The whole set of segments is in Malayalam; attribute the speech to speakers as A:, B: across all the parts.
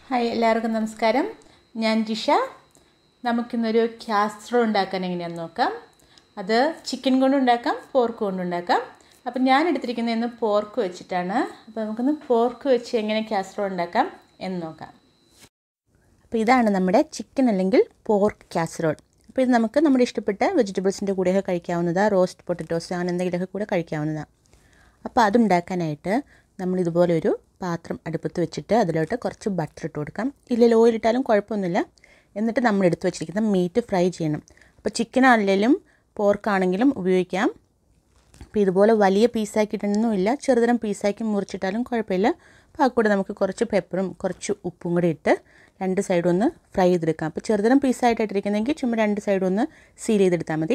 A: ഹായ് എല്ലാവർക്കും നമസ്കാരം ഞാൻ ജിഷ നമുക്കിന്നൊരു കാസ്ട്രോ ഉണ്ടാക്കാൻ എങ്ങനെയാണെന്ന് നോക്കാം അത് ചിക്കൻ കൊണ്ടുണ്ടാക്കാം പോർക്ക് കൊണ്ടുണ്ടാക്കാം അപ്പം ഞാൻ എടുത്തിരിക്കുന്നത് ഇന്ന് പോർക്ക് വെച്ചിട്ടാണ് അപ്പോൾ നമുക്കൊന്ന് പോർക്ക് വെച്ച് എങ്ങനെ കാസ്ട്രോ ഉണ്ടാക്കാം എന്ന് നോക്കാം അപ്പോൾ ഇതാണ് നമ്മുടെ ചിക്കൻ അല്ലെങ്കിൽ പോർക്ക് കാസറോൾ അപ്പോൾ ഇത് നമുക്ക് നമ്മുടെ ഇഷ്ടപ്പെട്ട വെജിറ്റബിൾസിൻ്റെ കൂടെയൊക്കെ കഴിക്കാവുന്നതാണ് റോസ്റ്റ് പൊട്ടറ്റോസ് അങ്ങനെ എന്തെങ്കിലുമൊക്കെ കൂടെ കഴിക്കാവുന്നതാണ് അപ്പോൾ അതുണ്ടാക്കാനായിട്ട് നമ്മൾ ഇതുപോലെ ഒരു പാത്രം അടുപ്പത്ത് വെച്ചിട്ട് അതിലോട്ട് കുറച്ച് ബട്ടർ ഇട്ട് കൊടുക്കാം ഇല്ലെങ്കിൽ ഓയിൽ ഇട്ടാലും കുഴപ്പമൊന്നുമില്ല എന്നിട്ട് നമ്മൾ എടുത്ത് വെച്ചിരിക്കുന്ന മീറ്റ് ഫ്രൈ ചെയ്യണം അപ്പോൾ ചിക്കൻ ആണെങ്കിലും പോർക്കാണെങ്കിലും ഉപയോഗിക്കാം അപ്പോൾ ഇതുപോലെ വലിയ പീസാക്കിയിട്ടൊന്നുമില്ല ചെറുതരം പീസാക്കി മുറിച്ചിട്ടാലും കുഴപ്പമില്ല അപ്പോൾ ആ കൂടെ നമുക്ക് കുറച്ച് പെപ്പറും കുറച്ച് ഉപ്പും കൂടി ഇട്ട് രണ്ട് സൈഡും ഒന്ന് ഫ്രൈ ചെയ്തെടുക്കാം അപ്പോൾ ചെറുതരം പീസായിട്ട് ഇട്ടിരിക്കുന്നെങ്കിൽ ചുമ്മാ രണ്ട് സൈഡും ഒന്ന് സീൽ ചെയ്തെടുത്താൽ മതി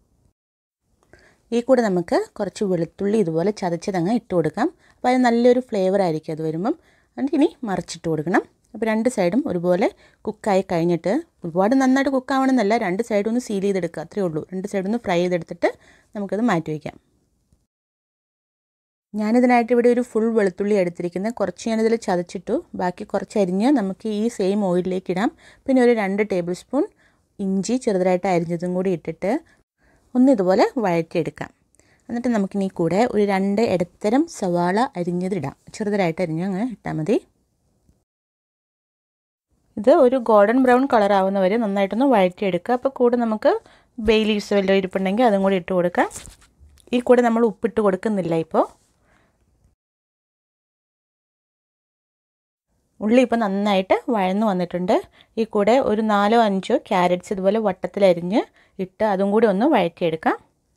A: ഈ കൂടെ നമുക്ക് കുറച്ച് വെളുത്തുള്ളി ഇതുപോലെ ചതച്ചതങ്ങ് ഇട്ട് കൊടുക്കാം അപ്പോൾ അത് നല്ലൊരു ഫ്ലേവർ ആയിരിക്കും അത് വരുമ്പം എന്നിട്ട് ഇനി മറിച്ചിട്ട് കൊടുക്കണം അപ്പോൾ രണ്ട് സൈഡും ഒരുപോലെ കുക്കായി കഴിഞ്ഞിട്ട് ഒരുപാട് നന്നായിട്ട് കുക്കാവണമെന്നല്ല രണ്ട് സൈഡും ഒന്ന് സീൽ ചെയ്തെടുക്കുക അത്രയേ ഉള്ളൂ രണ്ട് സൈഡും ഒന്ന് ഫ്രൈ ചെയ്തെടുത്തിട്ട് നമുക്കത് മാറ്റി വയ്ക്കാം ഞാനിതിനായിട്ട് ഇവിടെ ഒരു ഫുൾ വെളുത്തുള്ളി എടുത്തിരിക്കുന്നത് കുറച്ച് ഞാനിതിൽ ചതച്ചിട്ടു ബാക്കി കുറച്ച് അരിഞ്ഞ് നമുക്ക് ഈ സെയിം ഓയിലിലേക്ക് ഇടാം പിന്നെ ഒരു രണ്ട് ടേബിൾ സ്പൂൺ ഇഞ്ചി ചെറുതായിട്ട് അരിഞ്ഞതും കൂടി ഇട്ടിട്ട് ഒന്ന് ഇതുപോലെ വഴറ്റിയെടുക്കാം എന്നിട്ട് നമുക്കിനി കൂടെ ഒരു രണ്ട് ഇടത്തരം സവാള അരിഞ്ഞതിടാം ചെറുതായിട്ട് അരിഞ്ഞ് അങ്ങ് ഇട്ടാൽ മതി ഇത് ഒരു ഗോൾഡൻ ബ്രൗൺ കളർ ആവുന്നവരെ നന്നായിട്ടൊന്ന് വഴറ്റിയെടുക്കുക അപ്പോൾ കൂടെ നമുക്ക് ബേ ലീവ്സ് വല്ലതും ഇരിപ്പുണ്ടെങ്കിൽ അതും കൂടി ഇട്ട് കൊടുക്കാം ഈ കൂടെ നമ്മൾ ഉപ്പിട്ട് കൊടുക്കുന്നില്ല ഇപ്പോൾ ഉള്ളി ഇപ്പോൾ നന്നായിട്ട് വഴന്നു വന്നിട്ടുണ്ട് ഈ കൂടെ ഒരു നാലോ അഞ്ചോ ക്യാരറ്റ്സ് ഇതുപോലെ വട്ടത്തിലരിഞ്ഞ് ഇട്ട് അതും കൂടി ഒന്ന് വഴറ്റിയെടുക്കാം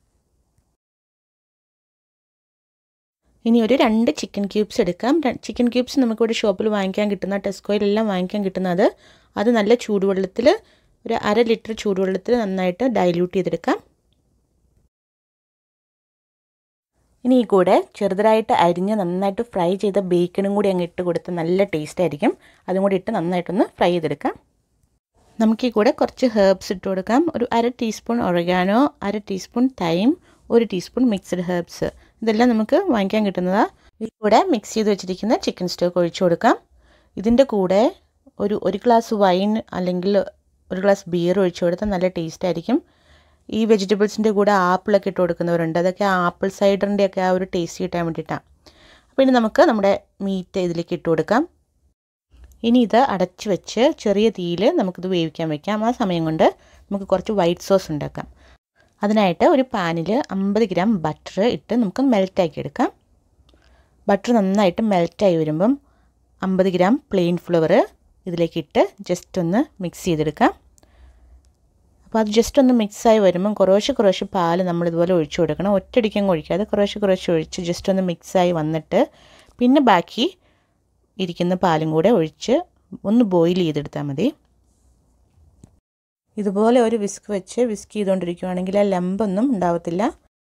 A: ഇനി ഒരു രണ്ട് ചിക്കൻ ക്യൂബ്സ് എടുക്കാം ചിക്കൻ ക്യൂബ്സ് നമുക്കിവിടെ ഷോപ്പിൽ വാങ്ങിക്കാൻ കിട്ടുന്ന ടെസ്കോയിലെല്ലാം വാങ്ങിക്കാൻ കിട്ടുന്നത് അത് നല്ല ചൂടുവെള്ളത്തിൽ ഒരു അര ലിറ്റർ ചൂടുവെള്ളത്തിൽ നന്നായിട്ട് ഡൈല്യൂട്ട് ചെയ്തെടുക്കാം ഇനി ഈ കൂടെ ചെറുതായിട്ട് അരിഞ്ഞ് നന്നായിട്ട് ഫ്രൈ ചെയ്ത ബേക്കണും കൂടി അങ്ങ് ഇട്ട് കൊടുത്ത് നല്ല ടേസ്റ്റ് ആയിരിക്കും അതും കൂടി ഇട്ട് നന്നായിട്ടൊന്ന് ഫ്രൈ ചെയ്തെടുക്കാം നമുക്ക് ഈ കൂടെ കുറച്ച് ഹേർബ്സ് ഇട്ട് കൊടുക്കാം ഒരു അര ടീസ്പൂൺ ഒറഗാനോ അര ടീസ്പൂൺ തൈം ഒരു ടീസ്പൂൺ മിക്സ്ഡ് ഹേർബ്സ് ഇതെല്ലാം നമുക്ക് വാങ്ങിക്കാൻ കിട്ടുന്നതാണ് ഈ കൂടെ മിക്സ് ചെയ്ത് വെച്ചിരിക്കുന്ന ചിക്കൻ സ്റ്റോക്ക് ഒഴിച്ചു കൊടുക്കാം ഇതിൻ്റെ കൂടെ ഒരു ഒരു ഗ്ലാസ് വൈൻ അല്ലെങ്കിൽ ഒരു ഗ്ലാസ് ബിയർ ഒഴിച്ചു കൊടുത്താൽ നല്ല ടേസ്റ്റ് ആയിരിക്കും ഈ വെജിറ്റബിൾസിൻ്റെ കൂടെ ആപ്പിളൊക്കെ ഇട്ട് കൊടുക്കുന്നവരുണ്ട് അതൊക്കെ ആപ്പിൾ സൈഡറിൻ്റെ ഒക്കെ ആ ഒരു ടേസ്റ്റ് കിട്ടാൻ വേണ്ടിയിട്ടാണ് അപ്പോൾ ഇനി നമുക്ക് നമ്മുടെ മീറ്റ് ഇതിലേക്ക് ഇട്ട് കൊടുക്കാം ഇനി ഇത് അടച്ച് വെച്ച് ചെറിയ തീയിൽ നമുക്കിത് വേവിക്കാൻ വെക്കാം ആ സമയം കൊണ്ട് നമുക്ക് കുറച്ച് വൈറ്റ് സോസ് ഉണ്ടാക്കാം അതിനായിട്ട് ഒരു പാനിൽ അമ്പത് ഗ്രാം ബട്ടർ ഇട്ട് നമുക്ക് മെൽറ്റാക്കി എടുക്കാം ബട്ടർ നന്നായിട്ട് മെൽറ്റായി വരുമ്പം അമ്പത് ഗ്രാം പ്ലെയിൻ ഫ്ലവർ ഇതിലേക്ക് ഇട്ട് ജസ്റ്റ് ഒന്ന് മിക്സ് ചെയ്തെടുക്കാം അപ്പോൾ അത് ജസ്റ്റ് ഒന്ന് മിക്സായി വരുമ്പം കുറേശ്ശെ കുറേശ്ശെ പാൽ നമ്മൾ ഇതുപോലെ ഒഴിച്ചു കൊടുക്കണം ഒറ്റയടിക്കാൻ ഒഴിക്കാതെ കുറേശ്ശെ കുറേശ്ശെ ഒഴിച്ച് ജസ്റ്റ് ഒന്ന് മിക്സായി വന്നിട്ട് പിന്നെ ബാക്കി ഇരിക്കുന്ന പാലും കൂടെ ഒഴിച്ച് ഒന്ന് ബോയിൽ ചെയ്തെടുത്താൽ മതി ഇതുപോലെ ഒരു വിസ്ക് വെച്ച് വിസ്ക് ചെയ്തുകൊണ്ടിരിക്കുകയാണെങ്കിൽ ആ ലമ്പൊന്നും ഉണ്ടാവത്തില്ല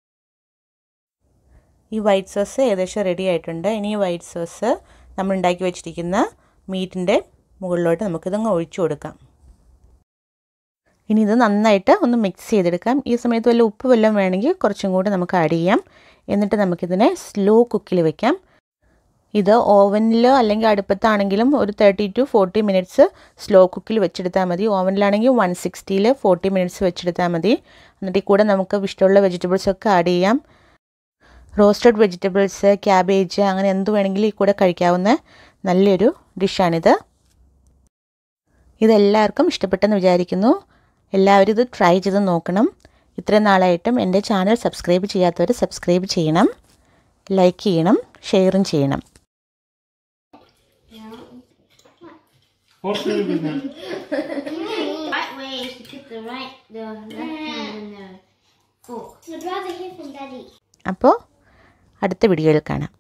A: ഈ വൈറ്റ് സോസ് ഏകദേശം റെഡി ആയിട്ടുണ്ട് ഇനി ഈ വൈറ്റ് സോസ് നമ്മൾ ഉണ്ടാക്കി വെച്ചിരിക്കുന്ന മീറ്റിൻ്റെ മുകളിലോട്ട് നമുക്കിതങ്ങ് ഒഴിച്ചു കൊടുക്കാം ഇനി ഇത് നന്നായിട്ട് ഒന്ന് മിക്സ് ചെയ്തെടുക്കാം ഈ സമയത്ത് വല്ല ഉപ്പ് വല്ലതും വേണമെങ്കിൽ കുറച്ചും കൂടി നമുക്ക് ആഡ് ചെയ്യാം എന്നിട്ട് നമുക്കിതിനെ സ്ലോ കുക്കിൽ വെക്കാം ഇത് ഓവനിലോ അല്ലെങ്കിൽ അടുപ്പത്താണെങ്കിലും ഒരു thirty two forty minutes slow കുക്കിൽ വെച്ചെടുത്താൽ മതി ഓവനിലാണെങ്കിൽ വൺ സിക്സ്റ്റിയിൽ ഫോർട്ടി മിനിറ്റ്സ് വെച്ചെടുത്താൽ മതി എന്നിട്ട് ഈ കൂടെ നമുക്ക് ഇഷ്ടമുള്ള വെജിറ്റബിൾസ് ഒക്കെ ആഡ് ചെയ്യാം റോസ്റ്റഡ് വെജിറ്റബിൾസ് ക്യാബേജ് അങ്ങനെ എന്ത് വേണമെങ്കിലും ഈ കൂടെ കഴിക്കാവുന്ന നല്ലൊരു ഡിഷാണിത് ഇതെല്ലാവർക്കും ഇഷ്ടപ്പെട്ടെന്ന് വിചാരിക്കുന്നു എല്ലാവരും ഇത് ട്രൈ ചെയ്ത് നോക്കണം ഇത്രയും നാളായിട്ടും എൻ്റെ ചാനൽ സബ്സ്ക്രൈബ് ചെയ്യാത്തവർ സബ്സ്ക്രൈബ് ചെയ്യണം ലൈക്ക് ചെയ്യണം ഷെയറും ചെയ്യണം
B: What's wrong with that?
C: right way is to put the right, the left hand in the fork.
D: I'd rather hear from Daddy.
A: അപ്പോൾ അടുത്ത വീഡിയോയിൽ കാണാം